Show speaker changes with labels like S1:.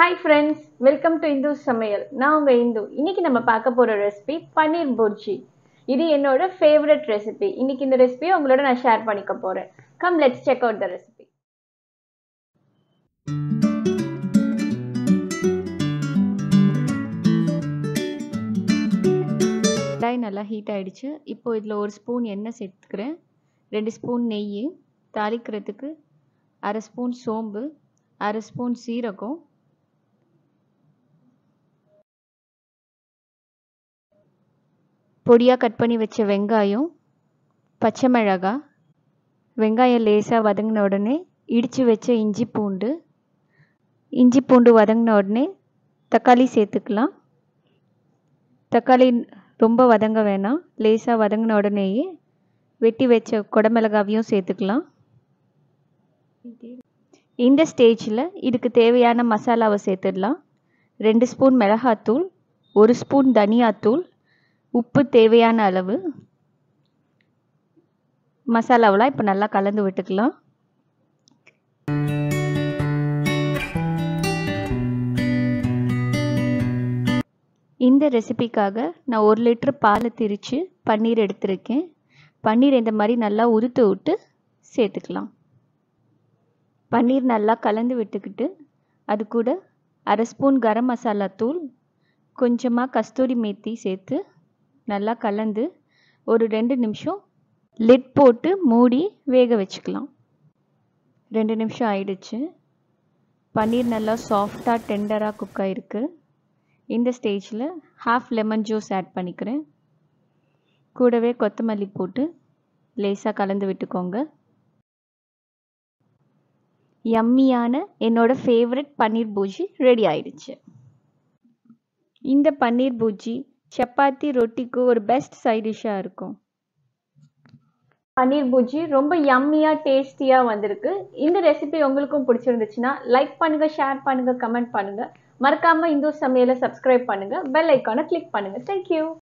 S1: hi friends welcome to Indhu சமையல் நான் உங்கள் இந்து இன்னைக்கு நம்ம பார்க்க போகிற ரெசிபி பன்னீர் புர்ஜி இது என்னோட ஃபேவரட் ரெசிபி இன்னைக்கு இந்த ரெசிபியை உங்களோட நான் ஷேர் பண்ணிக்க போகிறேன் come let's check out the recipe
S2: கடாய் நல்லா ஹீட் ஆகிடுச்சு இப்போது இதில் ஒரு ஸ்பூன் எண்ணெய் சேர்த்துக்கிறேன் ரெண்டு ஸ்பூன் நெய் தாளிக்கிறதுக்கு அரை ஸ்பூன் சோம்பு அரை ஸ்பூன் சீரகம் பொடியாக கட் பண்ணி வச்ச வெங்காயம் பச்சை மிளகாய் வெங்காயம் லேசாக வதங்கின உடனே இடித்து வச்ச இஞ்சி பூண்டு இஞ்சி பூண்டு வதங்கின உடனே தக்காளி சேர்த்துக்கலாம் தக்காளி ரொம்ப வதங்க வேணாம் லேசாக வதங்கின உடனேயே வெட்டி வச்ச குடமிளகாவையும் சேர்த்துக்கலாம் இந்த ஸ்டேஜில் இதுக்கு தேவையான மசாலாவை சேர்த்துடலாம் ரெண்டு ஸ்பூன் மிளகாத்தூள் ஒரு ஸ்பூன் தனியாத்தூள் உப்பு தேவையான அளவு மசாலாவெலாம் இப்போ நல்லா கலந்து விட்டுக்கலாம் இந்த ரெசிபிக்காக நான் ஒரு லிட்டர் பாலை திரித்து பன்னீர் எடுத்திருக்கேன் பன்னீர் இந்த மாதிரி நல்லா உதுத்து விட்டு சேர்த்துக்கலாம் பன்னீர் நல்லா கலந்து விட்டுக்கிட்டு அது கூட அரை ஸ்பூன் கரம் மசாலா தூள் கொஞ்சமாக கஸ்தூரி மேத்தி சேர்த்து நல்லா கலந்து ஒரு ரெண்டு நிமிஷம் லிட் போட்டு மூடி வேக வச்சுக்கலாம் ரெண்டு நிமிஷம் ஆயிடுச்சு பன்னீர் நல்லா சாஃப்டாக டெண்டராக குக் ஆகிருக்கு இந்த ஸ்டேஜில் ஹாஃப் லெமன் ஜூஸ் ஆட் பண்ணிக்கிறேன் கூடவே கொத்தமல்லி போட்டு லேசாக கலந்து விட்டுக்கோங்க யம்மியான என்னோட ஃபேவரட் பன்னீர் பூஜி ரெடி ஆயிடுச்சு இந்த பன்னீர் பூஜி சப்பாத்தி ரொட்டிக்கு ஒரு பெஸ்ட் சைட் டிஷ்ஷாக இருக்கும்
S1: பன்னீர் பூஜி ரொம்ப யம்மியாக டேஸ்டியாக வந்திருக்கு இந்த ரெசிபி உங்களுக்கும் பிடிச்சிருந்துச்சுன்னா லைக் பண்ணுங்க ஷேர் பண்ணுங்க கமெண்ட் பண்ணுங்க மறக்காம இந்து சமையலை சப்ஸ்கிரைப் பண்ணுங்க பெல் ஐக்கானை கிளிக் பண்ணுங்க தேங்க்யூ